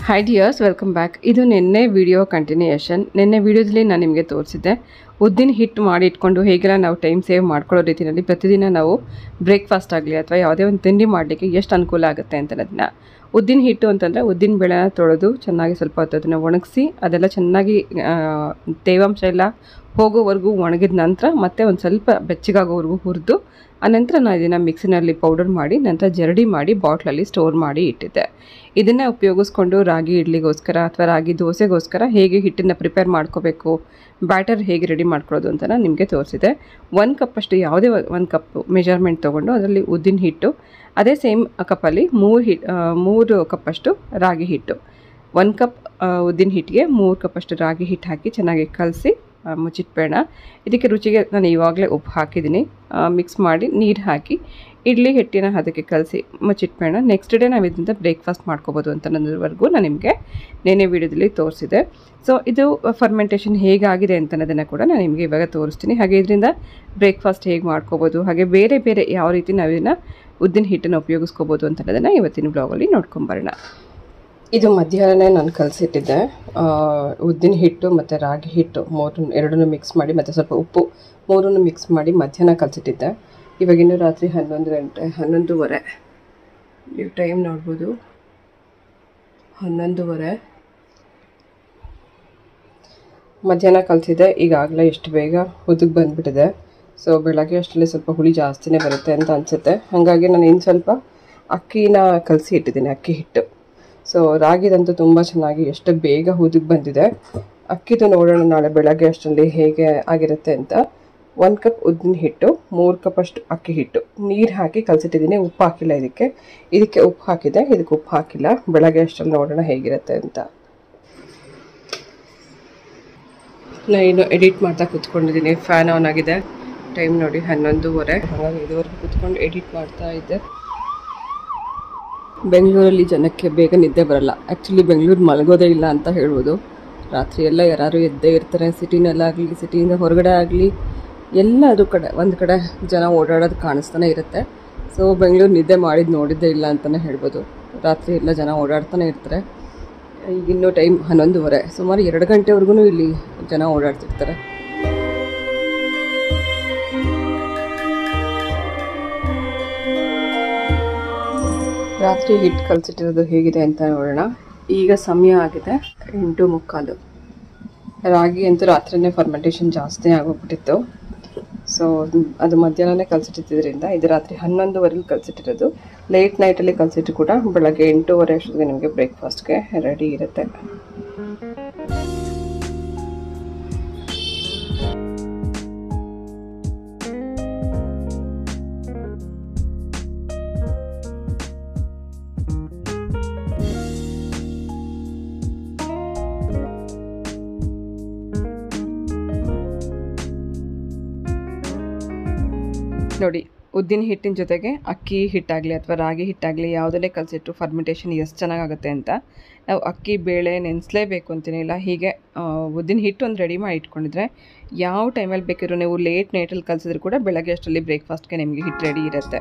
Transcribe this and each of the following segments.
Hi dears welcome back ಇದು ನಿನ್ನೆ video continuation ನಿನ್ನೆ ವಿಡಿಯೋದಲ್ಲಿ ನಾನು ನಿಮಗೆ ತೋರಿಸಿದ್ದೆ ಉದ್ದಿನ ಹಿಟ್ಟು ಮಾಡಿ ಇಟ್ಕೊಂಡು ಹೇಗೆಲ್ಲ ನಾವು ಟೈಮ್ ಸೇವ್ ಮಾಡ್ಕೊಳ್ಳೋ ರೀತಿಯಲ್ಲಿ ಪ್ರತಿದಿನ ನಾವು ಬ್ರೇಕ್ಫಾಸ್ಟ್ ಆಗಲಿ ಅಥವಾ ಯಾವುದೇ ಒಂದು ತಿಂಡಿ ಮಾಡಲಿಕ್ಕೆ ಎಷ್ಟು ಅನುಕೂಲ ಆಗುತ್ತೆ ಅಂತ ಅನ್ನೋದನ್ನ ಉದ್ದಿನ ಹಿಟ್ಟು ಅಂತಂದರೆ ಉದ್ದಿನ ಬೇಳೆನ ತೊಳೆದು ಚೆನ್ನಾಗಿ ಸ್ವಲ್ಪ ಹೊತ್ತು ಅದನ್ನು ಒಣಗಿಸಿ ಅದೆಲ್ಲ ಚೆನ್ನಾಗಿ ಆ, ತೇವಾಂಶ ಎಲ್ಲ ಹೋಗೋವರೆಗೂ ಒಣಗಿದ ನಂತರ ಮತ್ತೆ ಒಂದು ಸ್ವಲ್ಪ ಬೆಚ್ಚಗಾಗೋವರೆಗೂ ಹುರಿದು ಆನಂತರ ನಾನು ಇದನ್ನು ಮಿಕ್ಸಿನಲ್ಲಿ ಪೌಡರ್ ಮಾಡಿ ನಂತರ ಜರಡಿ ಮಾಡಿ ಬಾಟ್ಲಲ್ಲಿ ಸ್ಟೋರ್ ಮಾಡಿ ಇಟ್ಟಿದ್ದೆ ಇದನ್ನು ಉಪಯೋಗಿಸ್ಕೊಂಡು ರಾಗಿ ಇಡ್ಲಿಗೋಸ್ಕರ ಅಥವಾ ರಾಗಿ ದೋಸೆಗೋಸ್ಕರ ಹೇಗೆ ಹಿಟ್ಟನ್ನು ಪ್ರಿಪೇರ್ ಮಾಡ್ಕೋಬೇಕು ಬ್ಯಾಟರ್ ಹೇಗೆ ರೆಡಿ ಮಾಡ್ಕೊಳ್ಳೋದು ಅಂತ ನಾನು ನಿಮಗೆ ತೋರಿಸಿದೆ ಒಂದು ಕಪ್ಪಷ್ಟು ಯಾವುದೇ ಒಂದು ಕಪ್ ಮೆಜರ್ಮೆಂಟ್ ತೊಗೊಂಡು ಅದರಲ್ಲಿ ಉದ್ದಿನ ಹಿಟ್ಟು ಅದೇ ಸೇಮ್ ಕಪ್ಪಲ್ಲಿ ಮೂರು ಹಿಟ್ ಮೂರು ಕಪ್ಪಷ್ಟು ರಾಗಿ ಹಿಟ್ಟು ಒಂದು ಕಪ್ ಉದ್ದಿನ ಹಿಟ್ಟಿಗೆ ಮೂರು ಕಪ್ಪಷ್ಟು ರಾಗಿ ಹಿಟ್ಟು ಹಾಕಿ ಚೆನ್ನಾಗಿ ಕಲಸಿ ಮುಚ್ಚಿಟ್ಬೇಡ ಇದಕ್ಕೆ ರುಚಿಗೆ ನಾನು ಇವಾಗಲೇ ಉಪ್ಪು ಹಾಕಿದ್ದೀನಿ ಮಿಕ್ಸ್ ಮಾಡಿ ನೀರು ಹಾಕಿ ಇಡ್ಲಿ ಹಿಟ್ಟಿನ ಅದಕ್ಕೆ ಕಲಸಿ ಮುಚ್ಚಿಟ್ಬೇಡ ನೆಕ್ಸ್ಟ್ ಡೇ ನಾವು ಇದರಿಂದ ಬ್ರೇಕ್ಫಾಸ್ಟ್ ಮಾಡ್ಕೋಬೋದು ಅಂತ ಅನ್ನೋದ್ರವರೆಗೂ ನಾನು ನಿಮಗೆ ನೆನೆ ವಿಡಿಯೋದಲ್ಲಿ ತೋರಿಸಿದೆ ಸೊ ಇದು ಫರ್ಮೆಂಟೇಷನ್ ಹೇಗಾಗಿದೆ ಅಂತ ಅನ್ನೋದನ್ನು ಕೂಡ ನಾನು ನಿಮಗೆ ಇವಾಗ ತೋರಿಸ್ತೀನಿ ಹಾಗೆ ಇದರಿಂದ ಬ್ರೇಕ್ಫಾಸ್ಟ್ ಹೇಗೆ ಮಾಡ್ಕೋಬೋದು ಹಾಗೆ ಬೇರೆ ಬೇರೆ ಯಾವ ರೀತಿ ನಾವು ಇದನ್ನು ಉದ್ದಿನ ಹಿಟ್ಟನ್ನು ಉಪಯೋಗಿಸ್ಕೋಬೋದು ಅಂತ ಅನ್ನೋದನ್ನು ಇವತ್ತಿನ ಬ್ಲಾಗಲ್ಲಿ ನೋಡ್ಕೊಂಬರೋಣ ಇದು ಮಧ್ಯಾಹ್ನ ನಾನು ಕಲಸಿಟ್ಟಿದ್ದೆ ಉದ್ದಿನ ಹಿಟ್ಟು ಮತ್ತು ರಾಗಿ ಹಿಟ್ಟು ಮೂರು ಎರಡನ್ನೂ ಮಿಕ್ಸ್ ಮಾಡಿ ಮತ್ತು ಸ್ವಲ್ಪ ಉಪ್ಪು ಮೂರನ್ನು ಮಿಕ್ಸ್ ಮಾಡಿ ಮಧ್ಯಾಹ್ನ ಕಲಸಿಟ್ಟಿದ್ದೆ ಇವಾಗಿನ್ನೂ ರಾತ್ರಿ ಹನ್ನೊಂದು ಗಂಟೆ ಹನ್ನೊಂದುವರೆ ನೀವು ಟೈಮ್ ನೋಡ್ಬೋದು ಹನ್ನೊಂದುವರೆ ಮಧ್ಯಾಹ್ನ ಕಲಿಸಿದೆ ಈಗಾಗಲೇ ಎಷ್ಟು ಬೇಗ ಹುದುಗ್ ಬಂದುಬಿಟ್ಟಿದೆ ಸೊ ಬೆಳಗ್ಗೆ ಅಷ್ಟರಲ್ಲಿ ಸ್ವಲ್ಪ ಹುಳಿ ಜಾಸ್ತಿನೇ ಬರುತ್ತೆ ಅಂತ ಅನಿಸುತ್ತೆ ಹಾಗಾಗಿ ನಾನು ಇನ್ನು ಸ್ವಲ್ಪ ಅಕ್ಕಿನ ಕಲಸಿ ಇಟ್ಟಿದ್ದೀನಿ ಅಕ್ಕಿ ಹಿಟ್ಟು ಸೊ ರಾಗಿದಂತೂ ತುಂಬ ಚೆನ್ನಾಗಿ ಎಷ್ಟು ಬೇಗ ಹುದುಗ್ ಬಂದಿದೆ ಅಕ್ಕಿದು ನೋಡೋಣ ನಾಳೆ ಬೆಳಗ್ಗೆ ಅಷ್ಟರಲ್ಲಿ ಹೇಗೆ ಆಗಿರುತ್ತೆ ಅಂತ ಒಂದು ಕಪ್ ಉದ್ದಿನ ಹಿಟ್ಟು ಮೂರು ಕಪ್ ಅಷ್ಟು ಅಕ್ಕಿ ಹಿಟ್ಟು ನೀರು ಹಾಕಿ ಕಲಸಿಟ್ಟಿದ್ದೀನಿ ಉಪ್ಪು ಹಾಕಿಲ್ಲ ಇದಕ್ಕೆ ಇದಕ್ಕೆ ಉಪ್ಪು ಹಾಕಿದೆ ಇದಕ್ಕೆ ಉಪ್ಪು ಹಾಕಿಲ್ಲ ಬೆಳಗ್ಗೆ ಅಷ್ಟರಲ್ಲಿ ನೋಡೋಣ ಹೇಗಿರುತ್ತೆ ಅಂತ ನಾನು ಇನ್ನು ಎಡಿಟ್ ಮಾಡ್ತಾ ಕೂತ್ಕೊಂಡಿದ್ದೀನಿ ಫ್ಯಾನ್ ಆನ್ ಆಗಿದೆ ಟೈಮ್ ನೋಡಿ ಹನ್ನೊಂದುವರೆ ಹಾಗಾಗಿ ಇದುವರೆಗೂ ಕೂತ್ಕೊಂಡು ಎಡಿಟ್ ಮಾಡ್ತಾ ಇದ್ದೆ ಬೆಂಗಳೂರಲ್ಲಿ ಜನಕ್ಕೆ ಬೇಗ ನಿದ್ದೆ ಬರಲ್ಲ ಆ್ಯಕ್ಚುಲಿ ಬೆಂಗಳೂರು ಮಲಗೋದೇ ಇಲ್ಲ ಅಂತ ಹೇಳ್ಬೋದು ರಾತ್ರಿ ಎಲ್ಲ ಯಾರು ಎದ್ದೇ ಇರ್ತಾರೆ ಸಿಟಿನಲ್ಲಾಗಲಿ ಸಿಟಿಯಿಂದ ಹೊರಗಡೆ ಆಗಲಿ ಎಲ್ಲಾದ್ರೂ ಕಡೆ ಒಂದು ಕಡೆ ಜನ ಓಡಾಡೋದು ಕಾಣಿಸ್ತಾನೆ ಇರುತ್ತೆ ಸೊ ಬೆಂಗಳೂರು ನಿದ್ದೆ ಮಾಡಿದ್ದು ನೋಡಿದ್ದೇ ಇಲ್ಲ ಅಂತಲೇ ಹೇಳ್ಬೋದು ರಾತ್ರಿ ಎಲ್ಲ ಜನ ಓಡಾಡ್ತಾನೆ ಇರ್ತಾರೆ ಈಗಿನ್ನೂ ಟೈಮ್ ಹನ್ನೊಂದುವರೆ ಸುಮಾರು ಎರಡು ಗಂಟೆವರೆಗೂ ಇಲ್ಲಿ ಜನ ಓಡಾಡ್ತಿರ್ತಾರೆ ರಾತ್ರಿ ಹಿಟ್ಟು ಕಲಸಿಟ್ಟಿರೋದು ಹೇಗಿದೆ ಅಂತ ನೋಡೋಣ ಈಗ ಸಮಯ ಆಗಿದೆ ಎಂಟು ಮುಕ್ಕಾಲು ರಾಗಿ ಅಂತೂ ರಾತ್ರಿನೇ ಫರ್ಮೆಂಟೇಷನ್ ಜಾಸ್ತಿ ಆಗೋಗ್ಬಿಟ್ಟಿತ್ತು ಸೊ ಅದು ಮಧ್ಯಾಹ್ನನೇ ಕಲಸಿಟ್ಟಿದ್ದರಿಂದ ಇದು ರಾತ್ರಿ ಹನ್ನೊಂದುವರೆಲಿ ಕಲಸಿಟ್ಟಿರೋದು ಲೇಟ್ ನೈಟಲ್ಲಿ ಕಲಸಿಟ್ಟು ಕೂಡ ಬೆಳಗ್ಗೆ ಎಂಟೂವರೆ ಅಷ್ಟೊತ್ತಿಗೆ ನಿಮಗೆ ಬ್ರೇಕ್ಫಾಸ್ಟ್ಗೆ ರೆಡಿ ಇರುತ್ತೆ ನೋಡಿ ಉದ್ದಿನ ಹಿಟ್ಟಿನ ಜೊತೆಗೆ ಅಕ್ಕಿ ಹಿಟ್ಟಾಗಲಿ ಅಥವಾ ರಾಗಿ ಹಿಟ್ಟಾಗಲಿ ಯಾವುದಲ್ಲೇ ಕಲಸಿಟ್ಟು ಫರ್ಮೆಂಟೇಷನ್ ಎಷ್ಟು ಚೆನ್ನಾಗಾಗುತ್ತೆ ಅಂತ ನಾವು ಅಕ್ಕಿ ಬೇಳೆ ನೆನೆಸಲೇಬೇಕು ಅಂತೇನಿಲ್ಲ ಹೀಗೆ ಆ, ಉದ್ದಿನ ಹಿಟ್ಟು ಒಂದು ರೆಡಿ ಮಾಡಿ ಇಟ್ಕೊಂಡಿದ್ರೆ ಯಾವ ಟೈಮಲ್ಲಿ ಬೇಕಿದ್ರು ನೀವು ಲೇಟ್ ನೈಟಲ್ಲಿ ಕಲಸಿದ್ರು ಕೂಡ ಬೆಳಗ್ಗೆ ಅಷ್ಟರಲ್ಲಿ ಬ್ರೇಕ್ಫಾಸ್ಟ್ಗೆ ನಿಮಗೆ ಹಿಟ್ಟು ರೆಡಿ ಇರುತ್ತೆ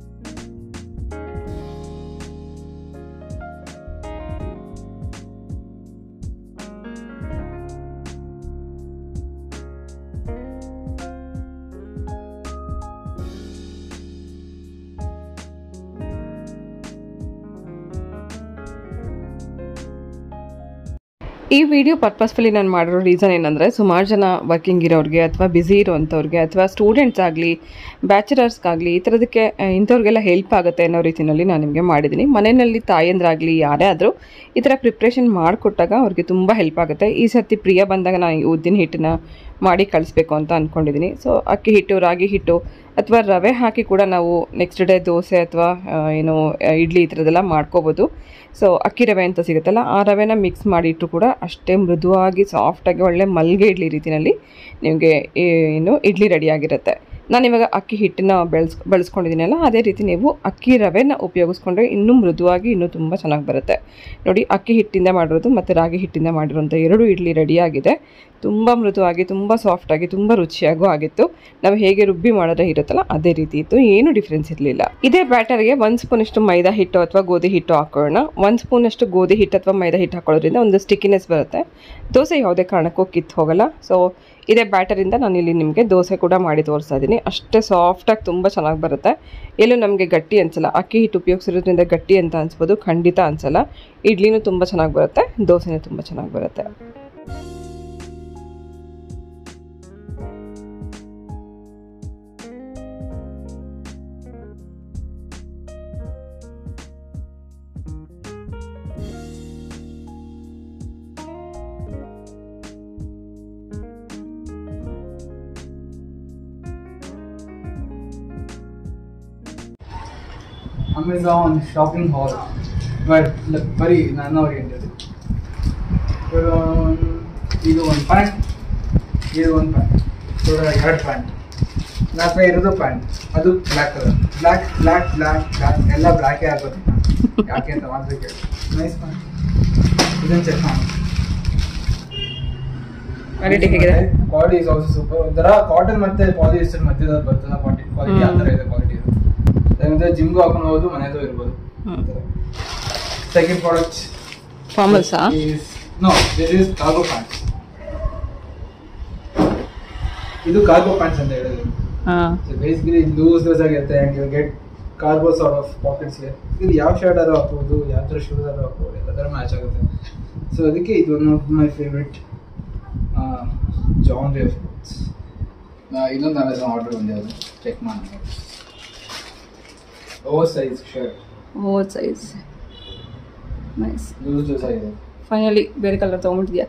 ಈ ವಿಡಿಯೋ ಪರ್ಪಸ್ಫುಲಿ ನಾನು ಮಾಡಿರೋ ರೀಸನ್ ಏನಂದರೆ ಸುಮಾರು ಜನ ವರ್ಕಿಂಗ್ ಇರೋರಿಗೆ ಅಥವಾ ಬ್ಯುಸಿ ಇರೋವಂಥವ್ರಿಗೆ ಅಥವಾ ಸ್ಟೂಡೆಂಟ್ಸ್ ಆಗಲಿ ಬ್ಯಾಚುಲರ್ಸ್ಗಾಗಲಿ ಈ ಥರದಕ್ಕೆ ಆ, ಇಂಥವ್ರಿಗೆಲ್ಲ ಹೆಲ್ಪ್ ಆಗುತ್ತೆ ಅನ್ನೋ ರೀತಿಯಲ್ಲಿ ನಾನು ನಿಮಗೆ ಮಾಡಿದ್ದೀನಿ ಮನೆಯಲ್ಲಿ ತಾಯಂದ್ರಾಗಲಿ ಯಾರೇ ಆದರೂ ಈ ಥರ ಪ್ರಿಪ್ರೇಷನ್ ಮಾಡಿಕೊಟ್ಟಾಗ ಅವ್ರಿಗೆ ತುಂಬ ಹೆಲ್ಪ್ ಆಗುತ್ತೆ ಈ ಸರ್ತಿ ಪ್ರಿಯ ಬಂದಾಗ ನಾನು ಈ ಉದ್ದಿನ ಹಿಟ್ಟನ್ನ ಮಾಡಿ ಕಳಿಸ್ಬೇಕು ಅಂತ ಅಂದ್ಕೊಂಡಿದ್ದೀನಿ ಸೊ ಅಕ್ಕಿ ಹಿಟ್ಟು ರಾಗಿ ಹಿಟ್ಟು ಅಥವಾ ರವೆ ಹಾಕಿ ಕೂಡ ನಾವು ನೆಕ್ಸ್ಟ್ ಡೇ ದೋಸೆ ಅಥವಾ ಆ, ಏನು ಆ, ಇಡ್ಲಿ ಈ ಥರದ್ದೆಲ್ಲ ಮಾಡ್ಕೋಬೋದು ಸೊ ಅಕ್ಕಿ ರವೆ ಅಂತ ಸಿಗುತ್ತಲ್ಲ ಆ ರವೆನ ಮಿಕ್ಸ್ ಮಾಡಿಟ್ಟು ಕೂಡ ಅಷ್ಟೇ ಮೃದುವಾಗಿ ಸಾಫ್ಟಾಗಿ ಒಳ್ಳೆ ಮಲ್ಗೆ ಇಡ್ಲಿ ರೀತಿಯಲ್ಲಿ ನಿಮಗೆ ಏನು ಇಡ್ಲಿ ರೆಡಿಯಾಗಿರುತ್ತೆ ನಾನು ಇವಾಗ ಅಕ್ಕಿ ಹಿಟ್ಟನ್ನ ಬೆಳೆಸ್ ಬಳಸ್ಕೊಂಡಿದ್ದೀನಲ್ಲ ಅದೇ ರೀತಿ ನೀವು ಅಕ್ಕಿ ರವೆನ ಉಪಯೋಗಿಸ್ಕೊಂಡ್ರೆ ಇನ್ನೂ ಮೃದುವಾಗಿ ಇನ್ನೂ ತುಂಬ ಚೆನ್ನಾಗಿ ಬರುತ್ತೆ ನೋಡಿ ಅಕ್ಕಿ ಹಿಟ್ಟಿಂದ ಮಾಡಿರೋದು ಮತ್ತು ರಾಗಿ ಹಿಟ್ಟಿಂದ ಮಾಡಿರೋಂಥ ಎರಡು ಇಡ್ಲಿ ರೆಡಿಯಾಗಿದೆ ತುಂಬ ಮೃದುವಾಗಿ ತುಂಬ ಸಾಫ್ಟಾಗಿ ತುಂಬ ರುಚಿಯಾಗೂ ಆಗಿತ್ತು ನಾವು ಹೇಗೆ ರುಬ್ಬಿ ಮಾಡಿದ್ರೆ ಇರುತ್ತಲ್ಲ ಅದೇ ರೀತಿ ಇತ್ತು ಏನು ಡಿಫ್ರೆನ್ಸ್ ಇರಲಿಲ್ಲ ಇದೇ ಬ್ಯಾಟರ್ಗೆ ಒಂದು ಸ್ಪೂನಷ್ಟು ಮೈದಾ ಹಿಟ್ಟು ಅಥವಾ ಗೋಧಿ ಹಿಟ್ಟು ಹಾಕೊಳ್ಳೋಣ ಒಂದು ಸ್ಪೂನಷ್ಟು ಗೋಧಿ ಹಿಟ್ಟು ಅಥವಾ ಮೈದಾ ಹಿಟ್ಟು ಹಾಕೊಳ್ಳೋದ್ರಿಂದ ಒಂದು ಸ್ಟಿಕ್ಕಿನೆಸ್ ಬರುತ್ತೆ ದೋಸೆ ಯಾವುದೇ ಕಾರಣಕ್ಕೂ ಕಿತ್ತು ಹೋಗಲ್ಲ ಸೊ ಇದೇ ಬ್ಯಾಟರಿಂದ ನಾನು ಇಲ್ಲಿ ನಿಮಗೆ ದೋಸೆ ಕೂಡ ಮಾಡಿ ತೋರಿಸ್ತಾ ಇದ್ದೀನಿ ಅಷ್ಟೇ ಸಾಫ್ಟಾಗಿ ತುಂಬ ಚೆನ್ನಾಗಿ ಬರುತ್ತೆ ಎಲ್ಲೂ ನಮಗೆ ಗಟ್ಟಿ ಅನಿಸಲ್ಲ ಅಕ್ಕಿ ಹಿಟ್ಟು ಉಪಯೋಗಿಸಿರೋದ್ರಿಂದ ಗಟ್ಟಿ ಅಂತ ಅನ್ಸ್ಬೋದು ಖಂಡಿತ ಅನಿಸಲ್ಲ ಇಡ್ಲಿನೂ ತುಂಬ ಚೆನ್ನಾಗಿ ಬರುತ್ತೆ ದೋಸೆನೂ ತುಂಬ ಚೆನ್ನಾಗಿ ಬರುತ್ತೆ ಅಮೆಝಾನ್ ಶಾಪಿಂಗ್ ಹಾಲ್ ಬಟ್ ಬರೀ ನನ್ನ ಓರಿಯೆಂಟೆಡ್ ಇದು ಒಂದು ಪ್ಯಾಂಟ್ ಇದು ಒಂದು ಪ್ಯಾಂಟ್ ಇವಾಗ ಎರಡು ಪ್ಯಾಂಟ್ ನಾಲ್ಕು ಇರೋದು ಪ್ಯಾಂಟ್ ಅದು black colour black black black black ಎಲ್ಲ ಬ್ಲ್ಯಾಕೇ ಆಗೋದು ಯಾಕೆ ಅಂತ ಮಾತ್ರ ಕೇಳಿ ನೈಸ್ ಪ್ಯಾಂಟ್ ಇದನ್ನು ಚೆಕ್ ಮಾಡಿ ಕ್ವಾಲಿಟಿ ಹೇಗಿದೆ ಕ್ವಾಲಿಟಿ ಇಸ್ ಆಲ್ಸೋ ಸೂಪರ್ ಒಂಥರ ಕಾಟನ್ ಮತ್ತೆ ಪಾಲಿಸ್ಟರ್ ಮಧ್ಯದ ಬರ್ತದ ಕ್ವಾಲಿಟಿ ಕ್ವಾಲಿಟಿ ಆ ಥರ ಇದೆ ಕ್ವಾಲಿಟಿ ಇದು ಅದಂದ್ರೆ ಜಿಮ್ಗೂ ಹಾಕೊಂಡು ಹೋಗೋದು ಮನೆಯದು ಇರ್ಬೋದು ಸೆಕೆಂಡ್ ಪ್ರಾಡಕ್ಟ್ ಫಾರ್ಮಲ್ಸಾ is no this is cargo pants ಇದು ಕಾರ್ಗೋ ಪ್ಯಾಂಟ್ಸ್ ಅಂತ ಹೇಳೋದು ಹಾಂ ಸೊ ಬೇಸಿಕಲಿ ಲೂಸ್ ಲೂಸ್ ಆಗಿರುತ್ತೆ and you get cargo sort of pockets ಇದು ಯಾವ ಶರ್ಟ್ ಆದ್ರೂ ಹಾಕ್ಬೋದು ಯಾವ ಥರ ಶೂಸ್ ಆದ್ರೂ ಹಾಕ್ಬೋದು ಎಲ್ಲ ಥರ ಮ್ಯಾಚ್ ಆಗುತ್ತೆ ಸೊ ಅದಕ್ಕೆ ಇದು one of my favourite genre of clothes ಇನ್ನೊಂದು ಅಮೆಝಾನ್ ಆರ್ಡರ್ ಬಂದಿರೋದು ಚೆಕ್ ಮಾಡಿ ಓವರ್ ಸೈಜ್ ಶರ್ಟ್ ಓ ಸೈಜ್ ನೈಸ್ ಲೂಸ್ ಲೂಸ್ ಆಗಿದೆ ಫೈನಲಿ ಬೇರೆ ಕಲರ್ ತೊಗೊಂಬಿಟ್ಟಿದ್ಯಾ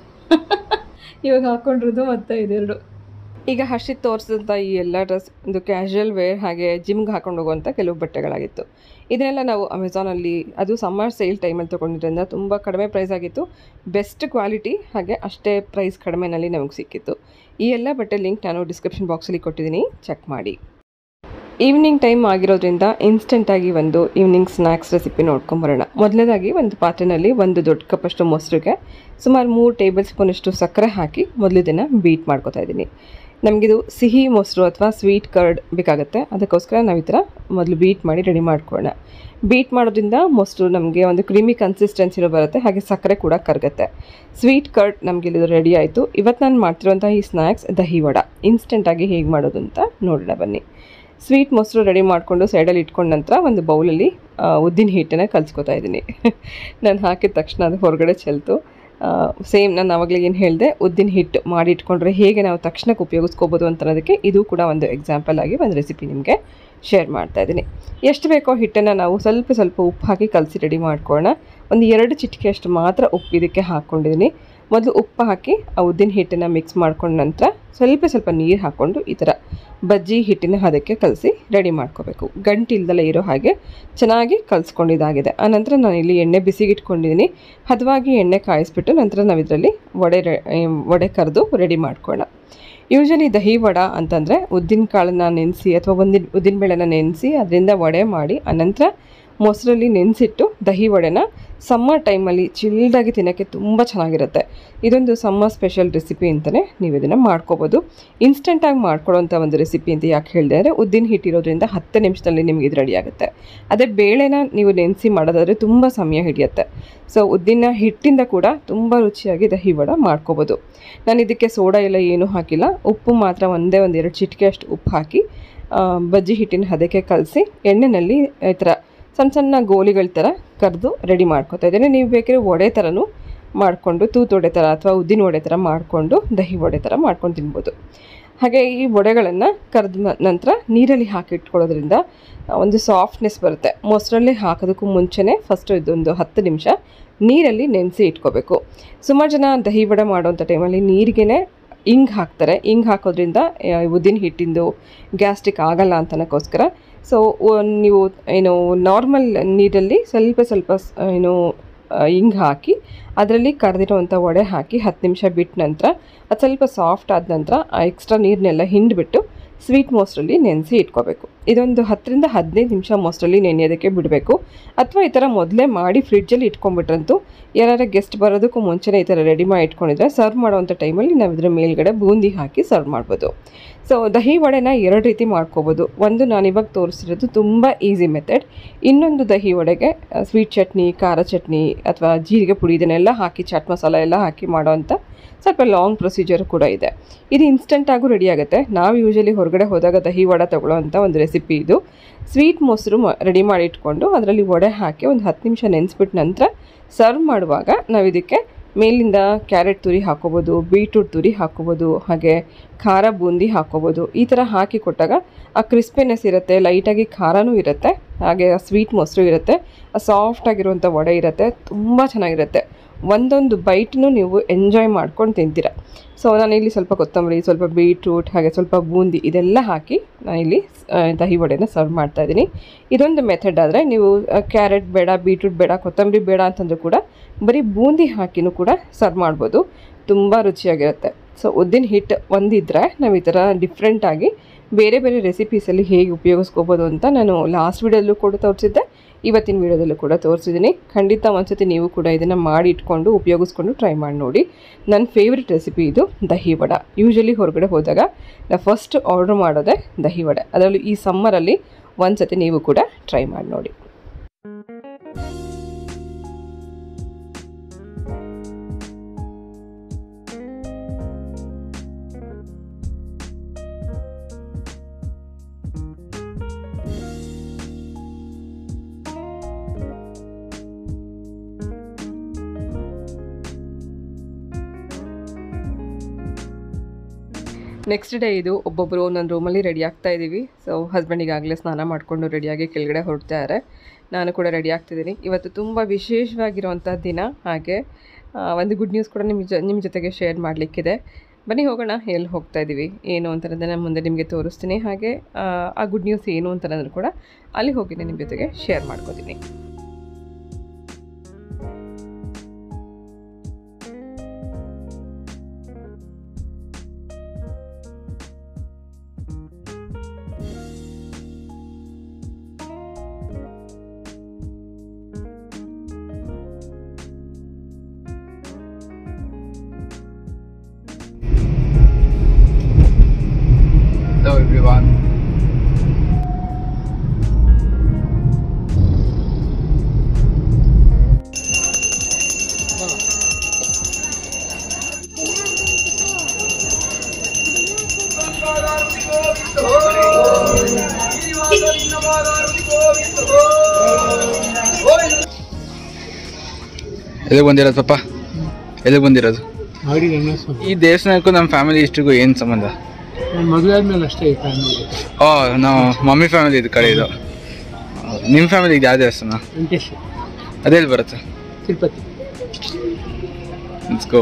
ಇವಾಗ ಹಾಕೊಂಡಿರೋದು ಮತ್ತೆ ಇದೆರಡು ಈಗ ಹರ್ಷಿತ್ ತೋರಿಸಿದಂಥ ಈ ಎಲ್ಲ ಡ್ರೆಸ್ ಒಂದು ಕ್ಯಾಶುಯಲ್ ವೇರ್ ಹಾಗೆ ಜಿಮ್ಗೆ ಹಾಕೊಂಡು ಹೋಗುವಂಥ ಕೆಲವು ಬಟ್ಟೆಗಳಾಗಿತ್ತು ಇದನ್ನೆಲ್ಲ ನಾವು ಅಮೆಝಾನಲ್ಲಿ ಅದು ಸಮ್ಮರ್ ಸೇಲ್ ಟೈಮಲ್ಲಿ ತೊಗೊಂಡಿದ್ದರಿಂದ ತುಂಬ ಕಡಿಮೆ ಪ್ರೈಸ್ ಆಗಿತ್ತು ಬೆಸ್ಟ್ ಕ್ವಾಲಿಟಿ ಹಾಗೆ ಅಷ್ಟೇ ಪ್ರೈಸ್ ಕಡಿಮೆನಲ್ಲಿ ನಮಗೆ ಸಿಕ್ಕಿತ್ತು ಈ ಎಲ್ಲ ಬಟ್ಟೆ ಲಿಂಕ್ ನಾನು ಡಿಸ್ಕ್ರಿಪ್ಷನ್ ಬಾಕ್ಸಲ್ಲಿ ಕೊಟ್ಟಿದ್ದೀನಿ ಚೆಕ್ ಮಾಡಿ ಈವ್ನಿಂಗ್ ಟೈಮ್ ಆಗಿರೋದ್ರಿಂದ ಇನ್ಸ್ಟೆಂಟಾಗಿ ಒಂದು ಈವ್ನಿಂಗ್ ಸ್ನ್ಯಾಕ್ಸ್ ರೆಸಿಪಿ ನೋಡ್ಕೊಂಬರೋಣ ಮೊದಲನೇದಾಗಿ ಒಂದು ಪಾತ್ರೆಯಲ್ಲಿ ಒಂದು ದೊಡ್ಡ ಕಪ್ಪಷ್ಟು ಮೊಸರಿಗೆ ಸುಮಾರು ಮೂರು ಟೇಬಲ್ ಸ್ಪೂನಷ್ಟು ಸಕ್ಕರೆ ಹಾಕಿ ಮೊದಲಿದನ್ನು ಬೀಟ್ ಮಾಡ್ಕೊತಾ ಇದ್ದೀನಿ ನಮಗಿದು ಸಿಹಿ ಮೊಸರು ಅಥವಾ ಸ್ವೀಟ್ ಕರ್ಡ್ ಬೇಕಾಗುತ್ತೆ ಅದಕ್ಕೋಸ್ಕರ ನಾವು ಈ ಥರ ಮೊದಲು ಬೀಟ್ ಮಾಡಿ ರೆಡಿ ಮಾಡ್ಕೊಳ್ಳೋಣ ಬೀಟ್ ಮಾಡೋದ್ರಿಂದ ಮೊಸರು ನಮಗೆ ಒಂದು ಕ್ರೀಮಿ ಕನ್ಸಿಸ್ಟೆನ್ಸಿನೂ ಬರುತ್ತೆ ಹಾಗೆ ಸಕ್ಕರೆ ಕೂಡ ಕರಗುತ್ತೆ ಸ್ವೀಟ್ ಕರ್ಡ್ ನಮಗೆ ಇದು ರೆಡಿ ಆಯಿತು ಇವತ್ತು ನಾನು ಮಾಡ್ತಿರೋಂಥ ಈ ಸ್ನ್ಯಾಕ್ಸ್ ದಹಿ ವಡ ಇನ್ಸ್ಟೆಂಟಾಗಿ ಹೇಗೆ ಮಾಡೋದು ಅಂತ ನೋಡೋಣ ಬನ್ನಿ ಸ್ವೀಟ್ ಮೊಸರು ರೆಡಿ ಮಾಡಿಕೊಂಡು ಸೈಡಲ್ಲಿ ಇಟ್ಕೊಂಡ ನಂತರ ಒಂದು ಬೌಲಲ್ಲಿ ಉದ್ದಿನ ಹಿಟ್ಟನ್ನು ಕಲಿಸ್ಕೊತಾ ಇದ್ದೀನಿ ನಾನು ಹಾಕಿದ ತಕ್ಷಣ ಅದು ಹೊರಗಡೆ ಚೆಲ್ತು ಸೇಮ್ ನಾನು ಆವಾಗಲೇ ಏನು ಹೇಳಿದೆ ಉದ್ದಿನ ಹಿಟ್ಟು ಮಾಡಿ ಇಟ್ಕೊಂಡ್ರೆ ಹೇಗೆ ನಾವು ತಕ್ಷಣಕ್ಕೆ ಉಪಯೋಗಿಸ್ಕೋಬೋದು ಅಂತ ಅನ್ನೋದಕ್ಕೆ ಇದು ಕೂಡ ಒಂದು ಎಕ್ಸಾಂಪಲ್ ಆಗಿ ಒಂದು ರೆಸಿಪಿ ನಿಮಗೆ ಶೇರ್ ಮಾಡ್ತಾ ಇದ್ದೀನಿ ಎಷ್ಟು ಬೇಕೋ ಹಿಟ್ಟನ್ನು ನಾವು ಸ್ವಲ್ಪ ಸ್ವಲ್ಪ ಉಪ್ಪು ಹಾಕಿ ಕಲಸಿ ರೆಡಿ ಮಾಡ್ಕೊಳ್ಳೋಣ ಒಂದು ಎರಡು ಚಿಟಿಕೆಯಷ್ಟು ಮಾತ್ರ ಉಪ್ಪು ಇದಕ್ಕೆ ಹಾಕ್ಕೊಂಡಿದ್ದೀನಿ ಮೊದಲು ಉಪ್ಪು ಹಾಕಿ ಆ ಉದ್ದಿನ ಹಿಟ್ಟನ್ನು ಮಿಕ್ಸ್ ಮಾಡ್ಕೊಂಡ ನಂತರ ಸ್ವಲ್ಪ ಸ್ವಲ್ಪ ನೀರು ಹಾಕ್ಕೊಂಡು ಈ ಥರ ಬಜ್ಜಿ ಹಿಟ್ಟಿನ ಹದಕ್ಕೆ ಕಲಸಿ ರೆಡಿ ಮಾಡ್ಕೋಬೇಕು ಗಂಟು ಇಲ್ದಲೇ ಇರೋ ಹಾಗೆ ಚೆನ್ನಾಗಿ ಕಲಿಸ್ಕೊಂಡಿದ್ದಾಗಿದೆ ಆನಂತರ ನಾನು ಇಲ್ಲಿ ಎಣ್ಣೆ ಬಿಸಿಗೆ ಇಟ್ಕೊಂಡಿದ್ದೀನಿ ಹದವಾಗಿ ಎಣ್ಣೆ ಕಾಯಿಸ್ಬಿಟ್ಟು ನಂತರ ನಾವು ಇದರಲ್ಲಿ ವಡೆ ರೆ ವಡೆ ಕರೆದು ರೆಡಿ ಮಾಡ್ಕೊಳ್ಳೋಣ ಯೂಶಲಿ ದಹಿ ವಡ ಅಂತಂದರೆ ಉದ್ದಿನ ಕಾಳನ್ನ ನೆನೆಸಿ ಅಥವಾ ಒಂದಿನ ಉದ್ದಿನ ಬೇಳೆನ ನೆನೆಸಿ ಅದರಿಂದ ವಡೆ ಮಾಡಿ ಆನಂತರ ಮೊಸರಲ್ಲಿ ನೆನೆಸಿಟ್ಟು ದಹಿ ವಡೆನ ಸಮ್ಮರ್ ಟೈಮಲ್ಲಿ ಚಿಲ್ಡಾಗಿ ತಿನ್ನೋಕ್ಕೆ ತುಂಬ ಚೆನ್ನಾಗಿರುತ್ತೆ ಇದೊಂದು ಸಮ್ಮರ್ ಸ್ಪೆಷಲ್ ರೆಸಿಪಿ ಅಂತಲೇ ನೀವು ಇದನ್ನು ಮಾಡ್ಕೋಬೋದು ಇನ್ಸ್ಟೆಂಟಾಗಿ ಮಾಡ್ಕೊಳ್ಳೋಂಥ ಒಂದು ರೆಸಿಪಿ ಅಂತ ಯಾಕೆ ಹೇಳಿದೆ ಅಂದರೆ ಉದ್ದಿನ ಹಿಟ್ಟಿರೋದ್ರಿಂದ ಹತ್ತು ನಿಮಿಷದಲ್ಲಿ ನಿಮ್ಗೆ ಇದು ರೆಡಿ ಆಗುತ್ತೆ ಅದೇ ಬೇಳೆನ ನೀವು ನೆನೆಸಿ ಮಾಡೋದಾದರೆ ತುಂಬ ಸಮಯ ಹಿಡಿಯುತ್ತೆ ಸೊ ಉದ್ದಿನ ಹಿಟ್ಟಿಂದ ಕೂಡ ತುಂಬ ರುಚಿಯಾಗಿ ದಹಿ ವಡ ಮಾಡ್ಕೋಬೋದು ನಾನು ಇದಕ್ಕೆ ಸೋಡಾ ಎಲ್ಲ ಏನೂ ಹಾಕಿಲ್ಲ ಉಪ್ಪು ಮಾತ್ರ ಒಂದೇ ಒಂದು ಎರಡು ಚಿಟಿಕೆ ಅಷ್ಟು ಉಪ್ಪು ಹಾಕಿ ಬಜ್ಜಿ ಹಿಟ್ಟಿನ ಹದಕ್ಕೆ ಕಲಸಿ ಎಣ್ಣೆಯಲ್ಲಿ ಈ ಥರ ಸಣ್ಣ ಸಣ್ಣ ಗೋಲಿಗಳ ಥರ ಕರೆದು ರೆಡಿ ಮಾಡ್ಕೊತಾ ಇದ್ದೀನಿ ನೀವು ಬೇಕಾದ್ರೆ ವಡೆ ಥರನೂ ಮಾಡಿಕೊಂಡು ತೂತು ವಡೆ ಥರ ಅಥವಾ ಉದ್ದಿನ ವಡೆ ಥರ ಮಾಡಿಕೊಂಡು ದಹಿ ವಡೆ ಥರ ಮಾಡ್ಕೊಂಡು ತಿನ್ಬೋದು ಹಾಗೆ ಈ ವಡೆಗಳನ್ನು ಕರೆದ ನಂತರ ನೀರಲ್ಲಿ ಹಾಕಿ ಇಟ್ಕೊಳ್ಳೋದ್ರಿಂದ ಒಂದು ಸಾಫ್ಟ್ನೆಸ್ ಬರುತ್ತೆ ಮೊಸರಲ್ಲಿ ಹಾಕೋದಕ್ಕೂ ಮುಂಚೆನೇ ಫಸ್ಟು ಇದೊಂದು ಹತ್ತು ನಿಮಿಷ ನೀರಲ್ಲಿ ನೆನೆಸಿ ಇಟ್ಕೋಬೇಕು ಸುಮಾರು ಜನ ದಹಿ ವಡೆ ಮಾಡೋಂಥ ಟೈಮಲ್ಲಿ ನೀರಿಗೆನೇ ಇಂಗ್ ಹಾಕ್ತಾರೆ ಇಂಗ್ ಹಾಕೋದ್ರಿಂದ ಉದ್ದಿನ ಹಿಟ್ಟಿಂದು ಗ್ಯಾಸ್ಟ್ರಿಕ್ ಆಗಲ್ಲ ಅಂತನಕ್ಕೋಸ್ಕರ ಸೊ ನೀವು ಏನು ನಾರ್ಮಲ್ ನೀರಲ್ಲಿ ಸ್ವಲ್ಪ ಸ್ವಲ್ಪ ಏನು ಹಿಂಗೆ ಹಾಕಿ ಅದರಲ್ಲಿ ಕರೆದಿರೋವಂಥ ವಡೆ ಹಾಕಿ ಹತ್ತು ನಿಮಿಷ ಬಿಟ್ಟ ನಂತರ ಅದು ಸ್ವಲ್ಪ ಸಾಫ್ಟ್ ಆದ ನಂತರ ಆ ಎಕ್ಸ್ಟ್ರಾ ನೀರನ್ನೆಲ್ಲ ಹಿಂಡಿಬಿಟ್ಟು ಸ್ವೀಟ್ ಮೋಸ್ಟ್ರಲ್ಲಿ ನೆನೆಸಿ ಇಟ್ಕೋಬೇಕು ಇದೊಂದು ಹತ್ತರಿಂದ ಹದಿನೈದು ನಿಮಿಷ ಮೋಸ್ಟ್ರಲ್ಲಿ ನೆನೆಯೋದಕ್ಕೆ ಬಿಡಬೇಕು ಅಥವಾ ಈ ಥರ ಮೊದಲೇ ಮಾಡಿ ಫ್ರಿಡ್ಜಲ್ಲಿ ಇಟ್ಕೊಂಡ್ಬಿಟ್ರಂತೂ ಯಾರು ಗೆಸ್ಟ್ ಬರೋದಕ್ಕೂ ಮುಂಚೆನೇ ಈ ಥರ ರೆಡಿ ಮಾಡಿ ಇಟ್ಕೊಂಡಿದ್ರೆ ಸರ್ವ್ ಮಾಡೋವಂಥ ಟೈಮಲ್ಲಿ ನಾವು ಇದ್ರ ಮೇಲ್ಗಡೆ ಬೂಂದಿ ಹಾಕಿ ಸರ್ವ್ ಮಾಡ್ಬೋದು ಸೊ ದಹಿ ವಡೆನ ಎರಡು ರೀತಿ ಮಾಡ್ಕೋಬೋದು ಒಂದು ನಾನು ಇವಾಗ ತೋರಿಸಿರೋದು ತುಂಬ ಈಸಿ ಮೆಥಡ್ ಇನ್ನೊಂದು ದಹಿ ವಡೆಗೆ ಸ್ವೀಟ್ ಚಟ್ನಿ ಖಾರ ಚಟ್ನಿ ಅಥವಾ ಜೀರಿಗೆ ಪುಡಿ ಇದನ್ನೆಲ್ಲ ಹಾಕಿ ಚಾಟ್ ಮಸಾಲ ಎಲ್ಲ ಹಾಕಿ ಮಾಡೋವಂಥ ಸ್ವಲ್ಪ ಲಾಂಗ್ ಪ್ರೊಸೀಜರ್ ಕೂಡ ಇದೆ ಇದು ಇನ್ಸ್ಟೆಂಟಾಗೂ ರೆಡಿ ಆಗುತ್ತೆ ನಾವು ಯೂಶಲಿ ಹೊರಗಡೆ ಹೋದಾಗ ದಹಿ ವಡೆ ತೊಗೊಳ್ಳೋವಂಥ ಒಂದು ರೆಸಿಪಿ ಇದು ಸ್ವೀಟ್ ಮೊಸರು ರೆಡಿ ಮಾಡಿ ಇಟ್ಕೊಂಡು ಅದರಲ್ಲಿ ವಡೆ ಹಾಕಿ ಒಂದು ಹತ್ತು ನಿಮಿಷ ನೆನೆಸ್ಬಿಟ್ಟು ನಂತರ ಸರ್ವ್ ಮಾಡುವಾಗ ನಾವು ಇದಕ್ಕೆ ಮೇಲಿಂದ ಕ್ಯಾರೆಟ್ ತುರಿ ಹಾಕೋಬೋದು ಬೀಟ್ರೂಟ್ ತುರಿ ಹಾಕೋಬೋದು ಹಾಗೆ ಖಾರ ಬೂಂದಿ ಹಾಕೋಬೋದು ಈ ಥರ ಹಾಕಿ ಕೊಟ್ಟಾಗ ಆ ಕ್ರಿಸ್ಪಿನೆಸ್ ಇರುತ್ತೆ ಲೈಟಾಗಿ ಖಾರನೂ ಇರುತ್ತೆ ಹಾಗೆ ಸ್ವೀಟ್ ಮೊಸರು ಇರುತ್ತೆ ಸಾಫ್ಟ್ ಆಗಿರುವಂಥ ವಡೆ ಇರುತ್ತೆ ತುಂಬ ಚೆನ್ನಾಗಿರುತ್ತೆ ಒಂದೊಂದು ಬೈಟ್ನು ನೀವು ಎಂಜಾಯ್ ಮಾಡ್ಕೊಂಡು ತಿಂತೀರ ಸೊ ನಾನಿಲ್ಲಿ ಸ್ವಲ್ಪ ಕೊತ್ತಂಬರಿ ಸ್ವಲ್ಪ ಬೀಟ್ರೂಟ್ ಹಾಗೆ ಸ್ವಲ್ಪ ಬೂಂದಿ ಇದೆಲ್ಲ ಹಾಕಿ ನಾನಿಲ್ಲಿ ಆ, ದಹಿ ವಡೆನ ಸರ್ವ್ ಮಾಡ್ತಾ ಇದ್ದೀನಿ ಇದೊಂದು ಮೆಥಡ್ ಆದರೆ ನೀವು ಕ್ಯಾರೆಟ್ ಬೇಡ ಬೀಟ್ರೂಟ್ ಬೇಡ ಕೊತ್ತಂಬರಿ ಬೇಡ ಅಂತಂದ್ರೂ ಕೂಡ ಬರೀ ಬೂಂದಿ ಹಾಕಿನೂ ಕೂಡ ಸರ್ವ್ ಮಾಡ್ಬೋದು ತುಂಬ ರುಚಿಯಾಗಿರುತ್ತೆ ಸೊ ಉದ್ದಿನ ಹಿಟ್ಟು ಒಂದಿದ್ರೆ ನಾವು ಈ ಥರ ಡಿಫ್ರೆಂಟಾಗಿ ಬೇರೆ ಬೇರೆ ರೆಸಿಪೀಸಲ್ಲಿ ಹೇಗೆ ಉಪಯೋಗಿಸ್ಕೋಬೋದು ಅಂತ ನಾನು ಲಾಸ್ಟ್ ವೀಡಿಯೋದಲ್ಲೂ ಕೂಡ ತೋರಿಸಿದ್ದೆ ಇವತ್ತಿನ ವೀಡಿಯೋದಲ್ಲೂ ಕೂಡ ತೋರಿಸಿದ್ದೀನಿ ಖಂಡಿತ ಒಂದ್ಸತಿ ನೀವು ಕೂಡ ಇದನ್ನು ಮಾಡಿ ಇಟ್ಕೊಂಡು ಉಪಯೋಗಿಸ್ಕೊಂಡು ಟ್ರೈ ಮಾಡಿ ನೋಡಿ ನನ್ನ ಫೇವ್ರೆಟ್ ರೆಸಿಪಿ ಇದು ದಹಿ ವಡ ಯೂಶಲಿ ಹೊರಗಡೆ ಹೋದಾಗ ನಾನು ಫಸ್ಟ್ ಆರ್ಡ್ರ್ ಮಾಡೋದೇ ದಹಿ ವಡೆ ಅದರಲ್ಲೂ ಈ ಸಮ್ಮರಲ್ಲಿ ಒಂದ್ಸತಿ ನೀವು ಕೂಡ ಟ್ರೈ ಮಾಡಿ ನೋಡಿ ನೆಕ್ಸ್ಟ್ ಡೇ ಇದು ಒಬ್ಬೊಬ್ಬರು ಒಂದೊಂದು ರೂಮಲ್ಲಿ ರೆಡಿ ಆಗ್ತಾ ಇದ್ದೀವಿ ಸೊ ಹಸ್ಬೆಂಡಿಗಾಗಲೇ ಸ್ನಾನ ಮಾಡಿಕೊಂಡು ರೆಡಿಯಾಗಿ ಕೆಳಗಡೆ ಹೊರಡ್ತಾ ಇದ್ದಾರೆ ನಾನು ಕೂಡ ರೆಡಿ ಆಗ್ತಿದ್ದೀನಿ ಇವತ್ತು ತುಂಬ ವಿಶೇಷವಾಗಿರುವಂಥ ದಿನ ಹಾಗೆ ಆ, ಒಂದು ಗುಡ್ ನ್ಯೂಸ್ ಕೂಡ ನಿಮ್ಮ ಜೊ ನಿಮ್ಮ ಜೊತೆಗೆ ಶೇರ್ ಮಾಡಲಿಕ್ಕಿದೆ ಬನ್ನಿ ಹೋಗೋಣ ಎಲ್ಲಿ ಹೋಗ್ತಾ ಇದ್ದೀವಿ ಏನು ಅಂತನ್ನೋದನ್ನು ಮುಂದೆ ನಿಮಗೆ ತೋರಿಸ್ತೀನಿ ಹಾಗೆ ಆ, ಆ ಗುಡ್ ನ್ಯೂಸ್ ಏನು ಅಂತನ್ನೋದು ಕೂಡ ಅಲ್ಲಿ ಹೋಗಿ ನಿಮ್ಮ ಜೊತೆಗೆ ಶೇರ್ ಮಾಡ್ಕೋತೀನಿ Hello everyone. ಎಲ್ಲಿಗೆ ಬಂದಿರೋದು ಪಪ್ಪ ಎಲ್ಲಿಗೆ ಬಂದಿರೋದು ಮಾಡಿ ರಂಗಸ್ವಾಮಿ ಈ ದೇವಸ್ಥಾನಕ್ಕೂ ನಮ್ಮ ಫ್ಯಾಮಿಲಿ ಇಷ್ಟಿಗೂ ಏನು ಸಂಬಂಧ ನಾನು ಮದುವೆ ಆದ್ಮೇಲೆ ಅಷ್ಟೇ ಈ ಫ್ಯಾಮಿಲಿ ಓ ನಾವು ಮಮ್ಮಿ ಫ್ಯಾಮಿಲಿ ಇದು ಕಡೆ ಇದು ನಿಮ್ಮ ಫ್ಯಾಮಿಲಿ ಇದು ಯಾವ ದೇವಸ್ಥಾನ ವೆಂಕಟೇಶ್ವರ ಅದೆಲ್ಲಿ ಬರುತ್ತೆ ತಿರುಪತಿ ಲೆಟ್ಸ್ ಗೋ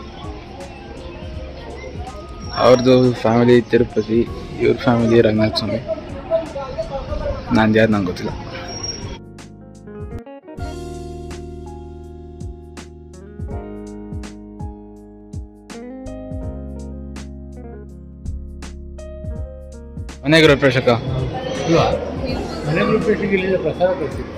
ಅವ್ರದ್ದು ಫ್ಯಾಮಿಲಿ ತಿರುಪತಿ ಇವ್ರ ಫ್ಯಾಮಿಲಿ ರಂಗನಾಥ ಸ್ವಾಮಿ ನಾನು ಯಾರು ನಂಗೆ ಗೊತ್ತಿಲ್ಲ ಮನೆಗೆ ಪ್ರೇಕ್ಷಕ ಅಲ್ವಾ ಮನೆ ರೂಪೇಶಿಗೆ ಇಲ್ಲಿಂದ ಪ್ರಸಾದ ಕೊಡ್ತೀವಿ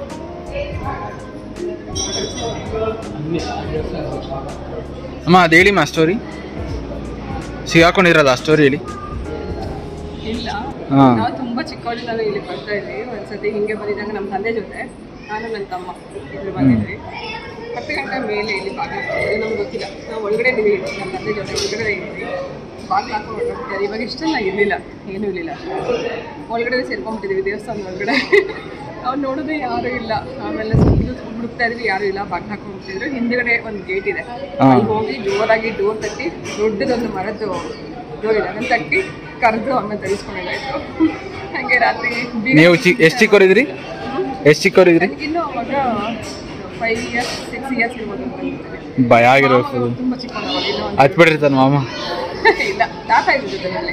ಅಮ್ಮ ಅದು ಹೇಳಿ ಮಾ ಸ್ಟೋರಿ ಸಿಗಾಕೊಂಡಿರೋದು ಆ ಸ್ಟೋರಿ ಹೇಳಿ ಇಲ್ಲ ಹಾಂ ನಾವು ತುಂಬ ಚಿಕ್ಕವಳಿಂದ ಇಲ್ಲಿ ಬರ್ತಾ ಇದ್ವಿ ಒಂದ್ಸತಿ ಹಿಂಗೆ ಬಂದಿದ್ದಾಗ ನಮ್ಮ ತಂದೆ ಜೊತೆ ನಾನು ನನ್ನ ತಮ್ಮ ಇಬ್ರು ಬಂದಿದ್ವಿ ಹತ್ತು ಗಂಟೆ ಮೇಲೆ ಇಲ್ಲಿ ಬಾಗಿಲು ಹಾಕಿದ್ರೆ ನಮ್ಗೆ ಗೊತ್ತಿಲ್ಲ ನಾವು ಒಳಗಡೆ ಇದ್ದೀವಿ ನಮ್ಮ ತಂದೆ ಜೊತೆ ಒಳಗಡೆ ಇದ್ವಿ ಬಾಗಿಲು ಹಾಕೊಂಡು ಹೊರಟಿದ್ದಾರೆ ಇವಾಗ ಇಷ್ಟೆಲ್ಲ ಇರಲಿಲ್ಲ ಏನೂ ಇರಲಿಲ್ಲ ಒಳಗಡೆ ಸೇರ್ಕೊಂಡ್ಬಿಟ್ಟಿದ್ದೀವಿ ದೇವಸ್ಥಾನದ ಒಳಗಡೆ ಅವ್ರು ನೋಡಿದ್ರೆ ಯಾರೂ ಇಲ್ಲ ಆಮೇಲೆ ಸುತ್ತಲೂ ಹುಡುಕ್ತಾ ಇದ್ವಿ ಯಾರೂ ಇಲ್ಲ ಬಾಗಿಲು ಹಾಕೊಂಡ್ಬಿಟ್ಟಿದ್ರು ಹಿಂದ್ಗಡೆ ಒಂದು ಗೇಟ್ ಇದೆ ಅಲ್ಲಿ ಹೋಗಿ ಜೋರಾಗಿ ಡೋರ್ ತಟ್ಟಿ ದೊಡ್ಡದೊಂದು ಮರದ್ದು ಡೋರ್ ಇದೆ ಅದನ್ನು ತಟ್ಟಿ ಕರೆದು ಆಮೇಲೆ ತರಿಸ್ಕೊಂಡಿದ್ದಾಯ್ತು ಹಾಗೆ ರಾತ್ರಿ ಬೀಗ ನೀವು ಚಿ ಎಷ್ಟು ಚಿಕ್ಕವರಿದ್ರಿ ಎಷ್ಟು ಚಿಕ್ಕವರಿದ್ರಿ ನನಗಿನ್ನೂ ಅವಾಗ ಫೈವ್ ಇಯರ್ಸ್ ಸಿಕ್ಸ್ ಇಯರ್ಸ್ ಇರ್ಬೋದು ಅಂತ ಅನ್ಸುತ್ತೆ. ಭಯ ಆಗಿರೋ ಮಾಮ ತುಂಬ ಚಿಕ್ಕವನವಾಗ ಇನ್ನೂ ಒಂದು- ಹತ್ಬಿಟ್ಟಿರ್ತಾನೆ ಮಾಮ ಇಲ್ಲ ತಾತ ಇದ್ದ ಜೊತೆನಲ್ಲಿ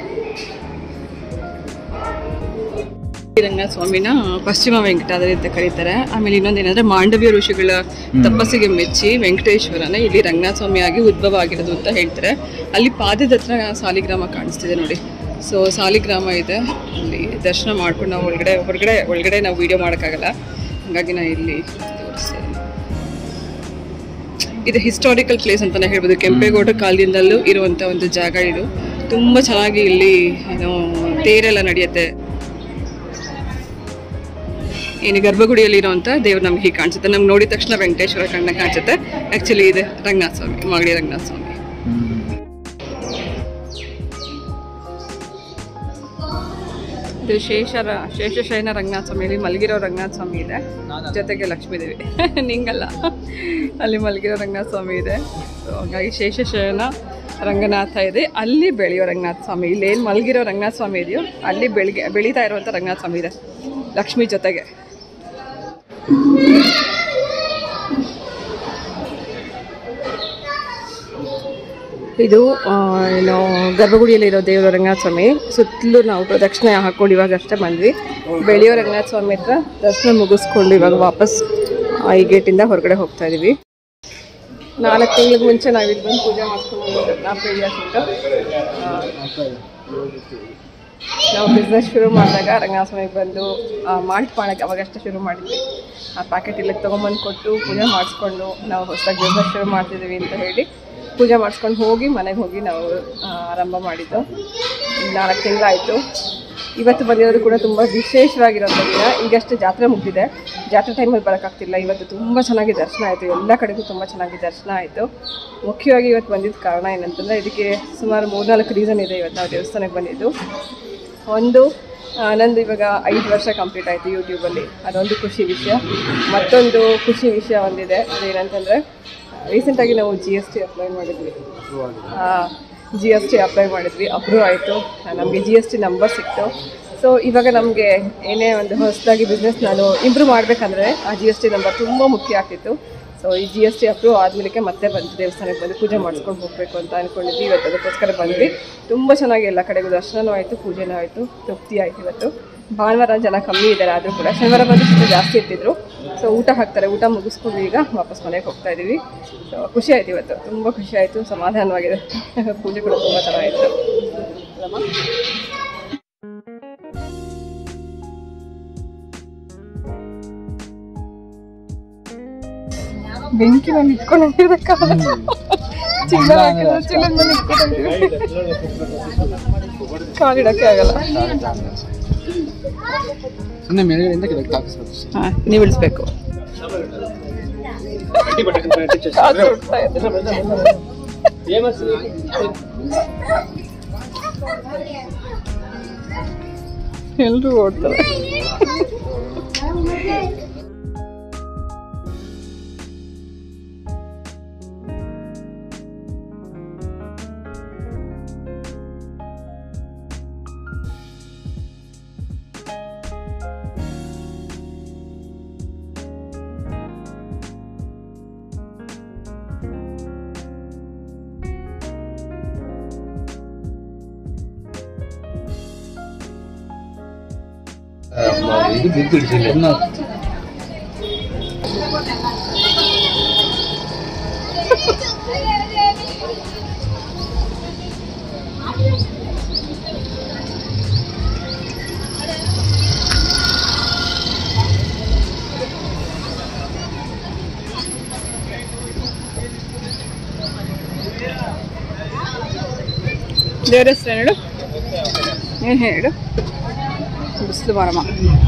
ರಂಗನಾಥ ಸ್ವಾಮಿನ ಪಶ್ಚಿಮ ವೆಂಕಟಾದ್ರಿ ಅಂತ ಕರೀತಾರೆ ಆಮೇಲೆ ಇನ್ನೊಂದೇನಂದ್ರೆ ಮಾಂಡವ್ಯ ಋಷಿಗಳ ತಪಸ್ಸಿಗೆ ಮೆಚ್ಚಿ ವೆಂಕಟೇಶ್ವರನ ಇಲ್ಲಿ ರಂಗನಾಥ ಸ್ವಾಮಿ ಆಗಿ ಉದ್ಭವ ಆಗಿರೋದು ಅಂತ ಹೇಳ್ತಾರೆ ಅಲ್ಲಿ ಪಾದದ ಹತ್ರ ಸಾಲಿಗ್ರಾಮ ಕಾಣಿಸ್ತಿದೆ ನೋಡಿ ಸೊ ಸಾಲಿಗ್ರಾಮ ಇದೆ ಅಲ್ಲಿ ದರ್ಶನ ಮಾಡ್ಕೊಂಡು ನಾವು ಒಳಗಡೆ ಹೊರಗಡೆ ಒಳಗಡೆ ನಾವು ವಿಡಿಯೋ ಮಾಡೋಕ್ಕಾಗಲ್ಲ ಹಾಗಾಗಿ ನಾನು ಇಲ್ಲಿ ತೋರಿಸ್ತೀನಿ ಇದು ಹಿಸ್ಟಾರಿಕಲ್ ಪ್ಲೇಸ್ ಅಂತಲೇ ಹೇಳ್ಬೋದು ಕೆಂಪೇಗೌಡ ಕಾಲದಿಂದಲೂ ಇರುವಂಥ ಒಂದು ಜಾಗ ಇದು ತುಂಬ ಚೆನ್ನಾಗಿ ಇಲ್ಲಿ ಏನೋ ತೇರೆಲ್ಲ ನಡೆಯುತ್ತೆ ಏನು ಗರ್ಭಗುಡಿಯಲ್ಲಿ ಇರುವಂಥ ದೇವ್ರು ನಮ್ಗೆ ಹೀಗೆ ಕಾಣಿಸುತ್ತೆ ನಮ್ಗೆ ನೋಡಿದ ತಕ್ಷಣ ವೆಂಕಟೇಶ್ವರ ಕಣ್ಣ ಕಾಣಿಸುತ್ತೆ ಆ್ಯಕ್ಚುಲಿ ಇದೆ ರಂಗನಾಥ ಸ್ವಾಮಿ ಮಾಗಡಿ ರಂಗನಾಥ ಸ್ವಾಮಿ ಇದು ಶೇಷರ ಶೇಷಶಯನ ರಂಗನಾಥ ಸ್ವಾಮಿಯಲ್ಲಿ ಮಲಗಿರೋ ರಂಗನಾಥ ಸ್ವಾಮಿ ಇದೆ ಜೊತೆಗೆ ಲಕ್ಷ್ಮೀದೇವಿ ನಿಂಗಲ್ಲ ಅಲ್ಲಿ ಮಲಗಿರೋ ರಂಗನಾಥ ಸ್ವಾಮಿ ಇದೆ ಸೊ ಹಾಗಾಗಿ ಶೇಷಶಯನ ರಂಗನಾಥ ಇದೆ ಅಲ್ಲಿ ಬೆಳೆಯೋ ರಂಗನಾಥ ಸ್ವಾಮಿ ಇಲ್ಲಿ ಏನು ಮಲಗಿರೋ ರಂಗನಾಥ ಸ್ವಾಮಿ ಇದೆಯೋ ಅಲ್ಲಿ ಬೆಳಿಗ್ಗೆ ಬೆಳೀತಾ ಇರುವಂಥ ರಂಗನಾಥ ಸ್ವಾಮಿ ಇದೆ ಲಕ್ಷ್ಮಿ ಜೊತೆಗೆ ಇದು ಆ, ಏನು ಗರ್ಭಗುಡಿಯಲ್ಲಿರೋ ದೇವರ ರಂಗನಾಥ ಸ್ವಾಮಿ ಸುತ್ತಲೂ ನಾವು ಪ್ರದಕ್ಷಿಣೆ ಹಾಕೊಂಡು ಇವಾಗ ಅಷ್ಟೇ ಬಂದ್ವಿ ಬೆಳೆಯೋ ರಂಗನಾಥ ಸ್ವಾಮಿ ಹತ್ರ ದರ್ಶನ ಮುಗಿಸ್ಕೊಂಡು ಇವಾಗ ವಾಪಸ್ ಆ, ಈ ಗೇಟಿಂದ ಹೊರಗಡೆ ಹೋಗ್ತಾ ಇದೀವಿ ನಾಲ್ಕು ತಿಂಗಳಿಗೆ ಮುಂಚೆ ನಾವು ಇಲ್ಲಿ ಬಂದು ಪೂಜೆ ಮಾಡ್ಕೊಂಡು ನಾವು ಬೆಳೆಯೋಕ್ಕಿಂತ ನಾವು ಬಿಸ್ನೆಸ್ ಶುರು ಮಾಡಿದಾಗ ರಂಗನಾಥ ಸ್ವಾಮಿಗೆ ಬಂದು ಮಾಲ್ಟ್ ಮಾಡಕ್ಕೆ ಅವಾಗಷ್ಟೇ ಶುರು ಮಾಡಿದ್ವಿ ಆ ಪ್ಯಾಕೆಟ್ ಇಲ್ಲಿಗೆ ತೊಗೊಂಬಂದು ಕೊಟ್ಟು ಪೂಜೆ ಮಾಡಿಸ್ಕೊಂಡು ನಾವು ಹೊಸದಾಗಿ ಬಿಸ್ನೆಸ್ ಶುರು ಮಾಡ್ತಿದ್ದೀವಿ ಅಂತ ಹೇಳಿ ಪೂಜೆ ಮಾಡಿಸ್ಕೊಂಡು ಹೋಗಿ ಮನೆಗೆ ಹೋಗಿ ನಾವು ಆ, ಆರಂಭ ಮಾಡಿದ್ದು ನಾಲ್ಕು ತಿಂಗಳಾಯಿತು ಇವತ್ತು ಬಂದಿರೋದು ಕೂಡ ತುಂಬ ವಿಶೇಷವಾಗಿರೋಂಥ ದಿನ ಈಗಷ್ಟೇ ಜಾತ್ರೆ ಮುಗಿದಿದೆ ಜಾತ್ರೆ ಟೈಮಲ್ಲಿ ಬರೋಕ್ಕಾಗ್ತಿಲ್ಲ ಇವತ್ತು ತುಂಬ ಚೆನ್ನಾಗಿ ದರ್ಶನ ಆಯಿತು ಎಲ್ಲ ಕಡೆಗೂ ತುಂಬ ಚೆನ್ನಾಗಿ ದರ್ಶನ ಆಯಿತು ಮುಖ್ಯವಾಗಿ ಇವತ್ತು ಬಂದಿದ್ದ ಕಾರಣ ಏನಂತಂದರೆ ಇದಕ್ಕೆ ಸುಮಾರು ಮೂರ್ನಾಲ್ಕು ರೀಸನ್ ಇದೆ ಇವತ್ತು ನಾವು ದೇವಸ್ಥಾನಕ್ಕೆ ಬಂದಿದ್ದು ಒಂದು ಆ, ನಂದು ಇವಾಗ ಐದು ವರ್ಷ ಕಂಪ್ಲೀಟ್ ಆಯಿತು ಯೂಟ್ಯೂಬಲ್ಲಿ ಅದೊಂದು ಖುಷಿ ವಿಷಯ ಮತ್ತೊಂದು ಖುಷಿ ವಿಷಯ ಒಂದಿದೆ ಅದೇನಂತಂದರೆ ರೀಸೆಂಟಾಗಿ ನಾವು ಜಿ ಎಸ್ ಟಿ ಅಪ್ಲೈ ಮಾಡಿದ್ವಿ ಜಿ ಎಸ್ ಟಿ ಅಪ್ಲೈ ಮಾಡಿದ್ವಿ ಅಪ್ರೂವ್ ಆಯಿತು ನಮಗೆ ಜಿ ಎಸ್ ಟಿ ನಂಬರ್ ಸಿಕ್ತು ಸೊ ಇವಾಗ ನಮಗೆ ಏನೇ ಒಂದು ಹೊಸದಾಗಿ ಬಿಸ್ನೆಸ್ ನಾನು ಇಂಪ್ರೂವ್ ಮಾಡಬೇಕಂದ್ರೆ ಆ ಜಿ ಎಸ್ ಟಿ ನಂಬರ್ ತುಂಬ ಮುಖ್ಯ ಆಗ್ತಿತ್ತು ಸೊ ಈ ಜಿ ಎಸ್ ಟಿ ಅಪ್ರೂವ್ ಆದಮೇಲೆ ಮತ್ತೆ ಬಂದು ದೇವಸ್ಥಾನಕ್ಕೆ ಬಂದು ಪೂಜೆ ಮಾಡಿಸ್ಕೊಂಡು ಹೋಗಬೇಕು ಅಂತ ಅಂದ್ಕೊಂಡಿದ್ವಿ ಇವತ್ತು ಅದಕ್ಕೋಸ್ಕರ ಬಂದ್ವಿ ತುಂಬ ಚೆನ್ನಾಗಿ ಎಲ್ಲ ಕಡೆಗೂ ದರ್ಶನವೂ ಆಯಿತು ಪೂಜೆನೂ ಆಯಿತು ತೃಪ್ತಿ ಆಯಿತು ಇವತ್ತು ಭಾನುವಾರ ಜನ ಕಮ್ಮಿ ಇದ್ದಾರೆ ಆದರೂ ಕೂಡ ಶನಿವಾರ ಬಂದು ಸ್ವಲ್ಪ ಜಾಸ್ತಿ ಇರ್ತಿದ್ರು ಸೊ ಊಟ ಹಾಕ್ತಾರೆ ಊಟ ಮುಗಿಸ್ಕೊಂಡು ಈಗ ವಾಪಸ್ ಮನೆಗೆ ಹೋಗ್ತಾ ಇದ್ದೀವಿ ಸೊ ಖುಷಿ ಆಯ್ತು ಇವತ್ತು ತುಂಬ ಖುಷಿ ಆಯಿತು ಸಮಾಧಾನವಾಗಿದೆ ಪೂಜೆ ಕೂಡ ತುಂಬ ಚೆನ್ನಾಗಿತ್ತು ಅಲ್ಲಮ್ಮ? ಬೆಂಕಿ ನಾನು ಇಟ್ಕೊಂಡು ಚಿಲ್ಲ ಹಾಕಿದ್ರೆ ಚಿಲ್ಲದ ಮೇಲೆ ಇಟ್ಕೊಂಡಿದ್ದೀವಿ ಕಾಲಿಡಕ್ಕೆ ಆಗಲ್ಲ ಸುಮ್ಮನೆ ಮೇಲ್ಗಡೆಯಿಂದ ಕೆಳಗೆ ಹಾಕಿಸ್ಬೇಕು ಹಾಂ ನೀವು ಇಳಿಸ್ಬೇಕು ಕಾಲು ಸುಡ್ತಾ ಇದೆ. ಎಲ್ರೂ ಓಡ್ತಾರೆ ಇದು ಬಿದ್ದಿಡಿಸಿಲ್ಲ ದೇವ್ರ ಹೆಸರು ಹೇಳು ಏನು ಹೇಳು ಬಿಸಿಲು ಮಾರಮ್ಮ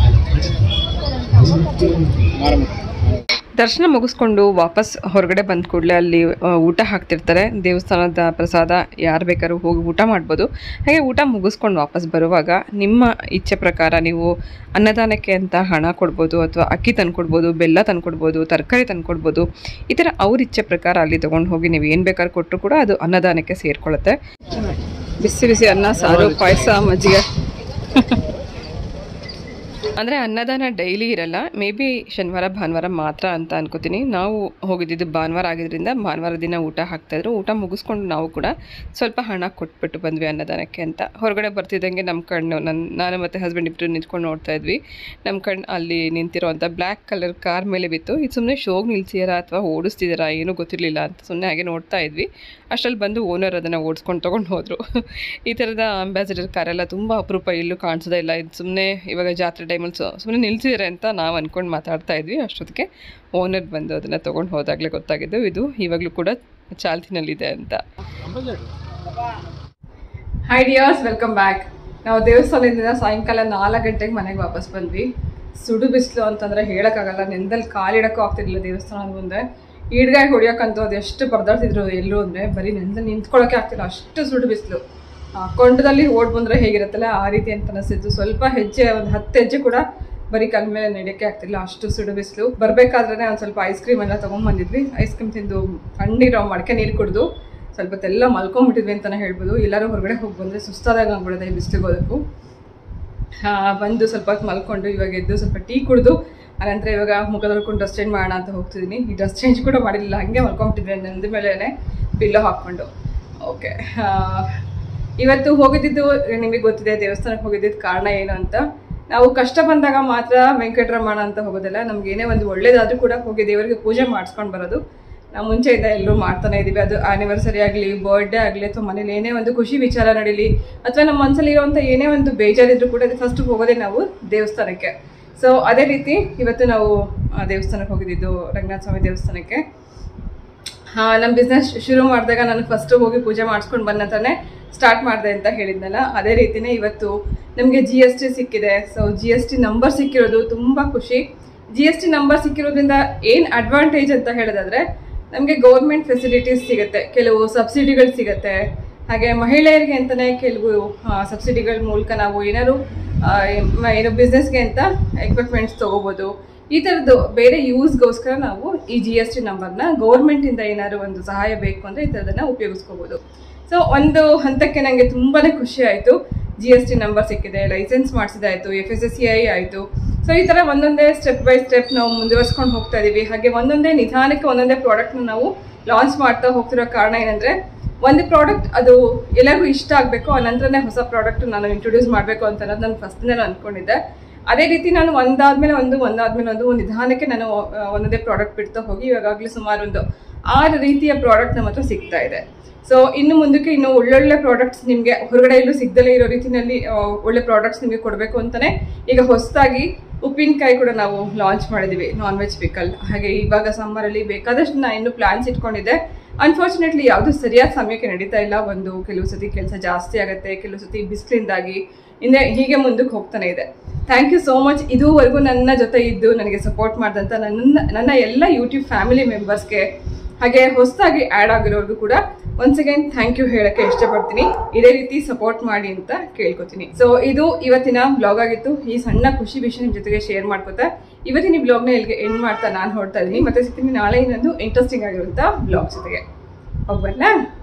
ದರ್ಶನ ಮುಗಿಸ್ಕೊಂಡು ವಾಪಸ್ ಹೊರಗಡೆ ಬಂದ ಕೂಡಲೇ ಅಲ್ಲಿ ಆ, ಊಟ ಹಾಕ್ತಿರ್ತಾರೆ ದೇವಸ್ಥಾನದ ಪ್ರಸಾದ ಯಾರು ಬೇಕಾದ್ರೂ ಹೋಗಿ ಊಟ ಮಾಡ್ಬೋದು ಹಾಗೆ ಊಟ ಮುಗಿಸ್ಕೊಂಡು ವಾಪಸ್ ಬರುವಾಗ ನಿಮ್ಮ ಇಚ್ಛೆ ಪ್ರಕಾರ ನೀವು ಅನ್ನದಾನಕ್ಕೆ ಅಂತ ಹಣ ಕೊಡ್ಬೋದು ಅಥವಾ ಅಕ್ಕಿ ತಂದ್ಕೊಡ್ಬೋದು ಬೆಲ್ಲ ತಂದ್ಕೊಡ್ಬೋದು ತರಕಾರಿ ತಂದ್ಕೊಡ್ಬೋದು ಈ ಥರ ಅವ್ರ ಇಚ್ಛೆ ಪ್ರಕಾರ ಅಲ್ಲಿ ತೊಗೊಂಡು ಹೋಗಿ ನೀವು ಏನು ಬೇಕಾದ್ರೂ ಕೊಟ್ಟರು ಕೂಡ ಅದು ಅನ್ನದಾನಕ್ಕೆ ಸೇರಿಕೊಳ್ಳುತ್ತೆ ಬಿಸಿ ಬಿಸಿ ಅನ್ನ ಸಾರು ಪಾಯಸ ಮಜ್ಜಿಗೆ ಅಂದರೆ ಅನ್ನದಾನ ಡೈಲಿ ಇರಲ್ಲ ಮೇ ಬಿ ಶನಿವಾರ ಭಾನುವಾರ ಮಾತ್ರ ಅಂತ ಅನ್ಕೋತೀನಿ ನಾವು ಹೋಗಿದ್ದಿದ್ದು ಭಾನುವಾರ ಆಗಿದ್ದರಿಂದ ಭಾನುವಾರ ದಿನ ಊಟ ಹಾಕ್ತಾಯಿದ್ರು ಊಟ ಮುಗಿಸ್ಕೊಂಡು ನಾವು ಕೂಡ ಸ್ವಲ್ಪ ಹಣ ಕೊಟ್ಬಿಟ್ಟು ಬಂದ್ವಿ ಅನ್ನದಾನಕ್ಕೆ ಅಂತ ಹೊರಗಡೆ ಬರ್ತಿದ್ದಂಗೆ ನಮ್ಮ ಕಣ್ಣು ನನ್ನ ನಾನು ಮತ್ತು ಹಸ್ಬೆಂಡ್ ಇಬ್ಬರು ನಿಂತ್ಕೊಂಡು ನೋಡ್ತಾ ಇದ್ವಿ ನಮ್ಮ ಕಣ್ಣು ಅಲ್ಲಿ ನಿಂತಿರೋಂಥ ಬ್ಲ್ಯಾಕ್ ಕಲರ್ ಕಾರ್ ಮೇಲೆ ಬಿತ್ತು ಇದು ಸುಮ್ಮನೆ ಶೋಗ್ ನಿಲ್ಸಿದಾರಾ ಅಥವಾ ಓಡಿಸ್ತಿದಾರಾ ಏನೂ ಗೊತ್ತಿರಲಿಲ್ಲ ಅಂತ ಸುಮ್ಮನೆ ಹಾಗೆ ನೋಡ್ತಾ ಇದ್ವಿ ಅಷ್ಟರಲ್ಲಿ ಬಂದು ಓನರ್ ಅದನ್ನು ಓಡಿಸ್ಕೊಂಡು ತೊಗೊಂಡು ಹೋದರು ಈ ಥರದ ಅಂಬಾಸಿಡರ್ ಕಾರೆಲ್ಲ ತುಂಬ ಅಪರೂಪ ಎಲ್ಲೂ ಕಾಣಿಸೋದೇ ಇಲ್ಲ ಇದು ಸುಮ್ಮನೆ ಇವಾಗ ಜಾತ್ರೆ ಟೈಮಲ್ಲಿ ಸುಮ್ಮನೆ ನಿಲ್ಸಿದ್ದಾರೆ ಅಂತ ನಾವು ಅಂದ್ಕೊಂಡು ಮಾತಾಡ್ತಾ ಇದ್ವಿ ಅಷ್ಟೊತ್ತಿಗೆ ಓನರ್ ಬಂದು ಅದನ್ನು ತೊಗೊಂಡು ಹೋದಾಗಲೇ ಗೊತ್ತಾಗಿದ್ದು ಇದು ಇವಾಗಲೂ ಕೂಡ ಚಾಲ್ತಿನಲ್ಲಿದೆ ಅಂತ ಹಾಯ್ ಡಿಯರ್ಸ್ ವೆಲ್ಕಮ್ ಬ್ಯಾಕ್ ನಾವು ದೇವಸ್ಥಾನದಿಂದ ಸಾಯಂಕಾಲ ನಾಲ್ಕು ಗಂಟೆಗೆ ಮನೆಗೆ ವಾಪಸ್ ಬಂದ್ವಿ ಸುಡು ಬಿಸಿಲು ಅಂತಂದರೆ ಹೇಳೋಕ್ಕಾಗಲ್ಲ ನೆಂದಲ್ಲಿ ಕಾಲಿಡಕ್ಕೂ ಆಗ್ತಿರ್ಲಿಲ್ಲ ದೇವಸ್ಥಾನದ ಮುಂದೆ ಈಡ್ಗಾಯಿ ಹೊಡಿಯೋಕ್ಕಂತೂ ಅದು ಎಷ್ಟು ಪರದಾಡ್ತಿದ್ರು ಎಲ್ಲರೂ ಅಂದರೆ ಬರೀ ನೆಂದಲ್ಲಿ ನಿಂತ್ಕೊಳ್ಳೋಕೆ ಆಗ್ತಿಲ್ಲ ಅಷ್ಟು ಸುಡು ಬಿಸಿಲು ಕೊಂಡದಲ್ಲಿ ಓಡ್ ಬಂದರೆ ಹೇಗಿರುತ್ತಲ್ಲ ಆ ರೀತಿ ಅಂತ ಅನಿಸ್ತಿತ್ತು ಸ್ವಲ್ಪ ಹೆಜ್ಜೆ ಒಂದು ಹತ್ತು ಹೆಜ್ಜೆ ಕೂಡ ಬರೀ ಕಲ್ ಮೇಲೆ ನಡೆಯೋಕ್ಕೆ ಆಗ್ತಿಲ್ಲ ಅಷ್ಟು ಸುಡು ಬಿಸಿಲು ಬರಬೇಕಾದ್ರೆ ಒಂದು ಸ್ವಲ್ಪ ಐಸ್ ಕ್ರೀಮ್ ಎಲ್ಲ ತೊಗೊಂಬಂದಿದ್ವಿ ಐಸ್ ಕ್ರೀಮ್ ತಿಂದು ತಣ್ಣೀರೋ ಮಡಕೆ ನೀರು ಕುಡಿದು ಸ್ವಲ್ಪ ಹೊತ್ತೆಲ್ಲ ಮಲ್ಕೊಂಡ್ಬಿಟ್ಟಿದ್ವಿ ಅಂತಲೇ ಹೇಳ್ಬೋದು ಎಲ್ಲರೂ ಹೊರಗಡೆ ಹೋಗಿ ಬಂದರೆ ಸುಸ್ತಾದಾಗ ಆಗ್ಬಿಡೋದು ಈ ಬಿಸಿಲಿಗೆ ಹೋದಕ್ಕೂ ಆ, ಬಂದು ಸ್ವಲ್ಪ ಹೊತ್ತು ಮಲ್ಕೊಂಡು ಇವಾಗ ಎದ್ದು ಸ್ವಲ್ಪ ಟೀ ಕುಡಿದು ಅನಂತರ ಇವಾಗ ಮುಖ ತೊಳ್ಕೊಂಡು ಡ್ರೆಸ್ ಚೇಂಜ್ ಮಾಡೋಣ ಅಂತ ಹೋಗ್ತಿದ್ದೀನಿ ಈ ಡ್ರೆಸ್ ಚೇಂಜ್ ಕೂಡ ಮಾಡಿರಲಿಲ್ಲ ಹಾಗೆ ಮಲ್ಕೊಂಬಿಟ್ಟಿದ್ವಿ ನೆಂದ ಮೇಲೇ ಪಿಲ್ಲೋ ಹಾಕ್ಕೊಂಡು ಓಕೆ ಇವತ್ತು ಹೋಗಿದ್ದಿದ್ದು ನಿಮಗೆ ಗೊತ್ತಿದೆ ದೇವಸ್ಥಾನಕ್ಕೆ ಹೋಗಿದ್ದಿದ್ದು ಕಾರಣ ಏನು ಅಂತ ನಾವು ಕಷ್ಟ ಬಂದಾಗ ಮಾತ್ರ ವೆಂಕಟರಮಣ ಅಂತ ಹೋಗೋದಿಲ್ಲ ನಮ್ಗೆ ಏನೇ ಒಂದು ಒಳ್ಳೇದಾದ್ರೂ ಕೂಡ ಹೋಗಿ ದೇವರಿಗೆ ಪೂಜೆ ಮಾಡಿಸ್ಕೊಂಡು ಬರೋದು ನಾವು ಮುಂಚೆಯಿಂದ ಎಲ್ಲರೂ ಮಾಡ್ತಾನೆ ಇದ್ದೀವಿ ಅದು ಆನಿವರ್ಸರಿ ಆಗಲಿ ಬರ್ಡೇ ಆಗಲಿ ಅಥವಾ ಮನೇಲಿ ಏನೇ ಒಂದು ಖುಷಿ ವಿಚಾರ ನಡೀಲಿ ಅಥವಾ ನಮ್ಮ ಮನಸ್ಸಲ್ಲಿ ಇರುವಂಥ ಏನೇ ಒಂದು ಬೇಜಾರಿದ್ರು ಕೂಡ ಫಸ್ಟ್ ಹೋಗೋದೇ ನಾವು ದೇವಸ್ಥಾನಕ್ಕೆ ಸೊ ಅದೇ ರೀತಿ ಇವತ್ತು ನಾವು ಆ, ದೇವಸ್ಥಾನಕ್ಕೆ ಹೋಗಿದ್ದಿದ್ದು ರಂಗನಾಥ ಸ್ವಾಮಿ ದೇವಸ್ಥಾನಕ್ಕೆ ನಮ್ಮ ಬಿಸ್ನೆಸ್ ಶುರು ಮಾಡಿದಾಗ ನಾನು ಫಸ್ಟ್ ಹೋಗಿ ಪೂಜೆ ಮಾಡಿಸ್ಕೊಂಡು ಬಂದಂತಾನೆ ಸ್ಟಾರ್ಟ್ ಮಾಡಿದೆ ಅಂತ ಹೇಳಿದ್ನಲ್ಲ ಅದೇ ರೀತಿನೇ ಇವತ್ತು ನಮಗೆ ಜಿ ಎಸ್ ಟಿ ಸಿಕ್ಕಿದೆ so G S T number ಸಿಕ್ಕಿರೋದು ತುಂಬ ಖುಷಿ ಜಿ ಎಸ್ ಟಿ ನಂಬರ್ ಸಿಕ್ಕಿರೋದ್ರಿಂದ ಏನು ಅಡ್ವಾಂಟೇಜ್ ಅಂತ ಹೇಳೋದಾದ್ರೆ ನಮಗೆ ಗೌರ್ಮೆಂಟ್ ಫೆಸಿಲಿಟೀಸ್ ಸಿಗುತ್ತೆ ಕೆಲವು ಸಬ್ಸಿಡಿಗಳು ಸಿಗುತ್ತೆ ಹಾಗೆ ಮಹಿಳೆಯರಿಗೆ ಅಂತಲೇ ಕೆಲವು ಸಬ್ಸಿಡಿಗಳ ಮೂಲಕ ನಾವು ಏನಾದ್ರು ಆ, ಮ- ಏನು ಬಿಸ್ನೆಸ್ಗೆ ಅಂತ ಎಕ್ವಿಪ್ಮೆಂಟ್ಸ್ ತೊಗೋಬೋದು ಈ ಥರದ್ದು ಬೇರೆ ಯೂಸ್ಗೋಸ್ಕರ ನಾವು ಈ ಜಿ ಎಸ್ ಟಿ ನಂಬರ್ನ ಗೌರ್ಮೆಂಟಿಂದ ಏನಾದ್ರು ಒಂದು ಸಹಾಯ ಬೇಕು ಅಂದರೆ ಈ ಥರದನ್ನ ಉಪಯೋಗಿಸ್ಕೋಬೋದು ಸೊ ಒಂದು ಹಂತಕ್ಕೆ ನನಗೆ ತುಂಬಾ ಖುಷಿ ಆಯಿತು ಜಿ ಎಸ್ ಟಿ ನಂಬರ್ ಸಿಕ್ಕಿದೆ ಲೈಸೆನ್ಸ್ ಮಾಡಿಸಿದಾಯಿತು F S S C I ಆಯಿತು ಸೊ ಈ ಥರ ಒಂದೊಂದೇ ಸ್ಟೆಪ್ ಬೈ ಸ್ಟೆಪ್ ನಾವು ಮುಂದುವರ್ಸ್ಕೊಂಡು ಹೋಗ್ತಾ ಇದ್ದೀವಿ ಹಾಗೆ ಒಂದೊಂದೇ ನಿಧಾನಕ್ಕೆ ಒಂದೊಂದೇ ಪ್ರಾಡಕ್ಟ್ನ ನಾವು ಲಾಂಚ್ ಮಾಡ್ತಾ ಹೋಗ್ತಿರೋ ಕಾರಣ ಏನಂದರೆ ಒಂದು ಪ್ರಾಡಕ್ಟ್ ಅದು ಎಲ್ಲರಿಗೂ ಇಷ್ಟ ಆಗಬೇಕು ಆನಂತರನೇ ಹೊಸ ಪ್ರಾಡಕ್ಟ್ ನಾನು ಇಂಟ್ರೊಡ್ಯೂಸ್ ಮಾಡಬೇಕು ಅಂತ ಅನ್ನೋದು ನಾನು ಫಸ್ಟ್ನೇ ಅಂದ್ಕೊಂಡಿದ್ದೆ ಅದೇ ರೀತಿ ನಾನು ಒಂದಾದ್ಮೇಲೆ ಒಂದು ಒಂದಾದ್ಮೇಲೆ ಒಂದು ಒಂದು ನಿಧಾನಕ್ಕೆ ನಾನು ಆ, ಒಂದೊಂದೇ ಪ್ರಾಡಕ್ಟ್ ಬಿಡ್ತಾ ಹೋಗಿ ಇವಾಗಲೇ ಸುಮಾರು ಒಂದು ಆರು ರೀತಿಯ ಪ್ರಾಡಕ್ಟ್ ನಮ್ಮ ಹತ್ರ ಸಿಗ್ತಾ ಇದೆ ಸೊ ಇನ್ನು ಮುಂದಕ್ಕೆ ಇನ್ನು ಒಳ್ಳೊಳ್ಳೆ ಪ್ರಾಡಕ್ಟ್ಸ್ ನಿಮಗೆ ಹೊರಗಡೆ ಎಲ್ಲೂ ಸಿಗ್ದಲೇ ಇರೋ ರೀತಿಯಲ್ಲಿ ಆ, ಒಳ್ಳೆ ಪ್ರಾಡಕ್ಟ್ಸ್ ನಿಮಗೆ ಕೊಡಬೇಕು ಅಂತಾನೆ ಈಗ ಹೊಸದಾಗಿ ಉಪ್ಪಿನಕಾಯಿ ಕೂಡ ನಾವು ಲಾಂಚ್ ಮಾಡಿದ್ದೀವಿ ನಾನ್ ವೆಜ್ ಪಿಕಲ್ ಹಾಗೆ ಇವಾಗ ಸಮ್ಮರಲ್ಲಿ ಬೇಕಾದಷ್ಟು ನಾನು ಇನ್ನು ಪ್ಲಾನ್ಸ್ ಇಟ್ಕೊಂಡಿದ್ದೆ ಅನ್ಫಾರ್ಚುನೇಟ್ಲಿ ಯಾವುದು ಸರಿಯಾದ ಸಮಯಕ್ಕೆ ನಡೀತಾ ಇಲ್ಲ ಒಂದು ಕೆಲವು ಸತಿ ಕೆಲಸ ಜಾಸ್ತಿ ಆಗುತ್ತೆ ಕೆಲವು ಸತಿ ಬಿಸಿಲಿಂದಾಗಿ ಹಿಂದೆ ಹೀಗೆ ಮುಂದಕ್ಕೆ ಹೋಗ್ತಾನೆ ಇದೆ ಥ್ಯಾಂಕ್ ಯು ಸೋ ಮಚ್ ಇದುವರೆಗೂ ನನ್ನ ಜೊತೆ ಇದ್ದು ನನಗೆ ಸಪೋರ್ಟ್ ಮಾಡಿದಂಥ ನನ್ನ ನನ್ನ ಎಲ್ಲ ಯೂಟ್ಯೂಬ್ ಫ್ಯಾಮಿಲಿ ಮೆಂಬರ್ಸ್ಗೆ ಹಾಗೆ ಹೊಸದಾಗಿ ಆ್ಯಡ್ ಆಗಿರೋರ್ಗೂ ಕೂಡ ಒನ್ಸ್ ಅಗೈನ್ ಥ್ಯಾಂಕ್ ಯು ಹೇಳಕ್ಕೆ ಇಷ್ಟಪಡ್ತೀನಿ ಇದೇ ರೀತಿ ಸಪೋರ್ಟ್ ಮಾಡಿ ಅಂತ ಕೇಳ್ಕೊತೀನಿ ಸೊ ಇದು ಇವತ್ತಿನ ಬ್ಲಾಗ್ ಆಗಿತ್ತು ಈ ಸಣ್ಣ ಖುಷಿ ವಿಷಯ ನಿಮ್ಮ ಜೊತೆಗೆ ಶೇರ್ ಮಾಡ್ಕೊತಾ ಇವತ್ತಿನ ಈ ಬ್ಲಾಗ್ನ ಇಲ್ಲಿಗೆ ಎಂಡ್ ಮಾಡ್ತಾ ನಾನು ಹೊರಡ್ತಾ ಇದ್ದೀನಿ ಮತ್ತೆ ಸಿಗ್ತೀನಿ ನಾಳೆ ಇನ್ನೊಂದು ಇಂಟ್ರೆಸ್ಟಿಂಗ್ ಆಗಿರುವಂಥ ಬ್ಲಾಗ್ ಜೊತೆಗೆ ಹೋಗ್ಬರ್ಲಾ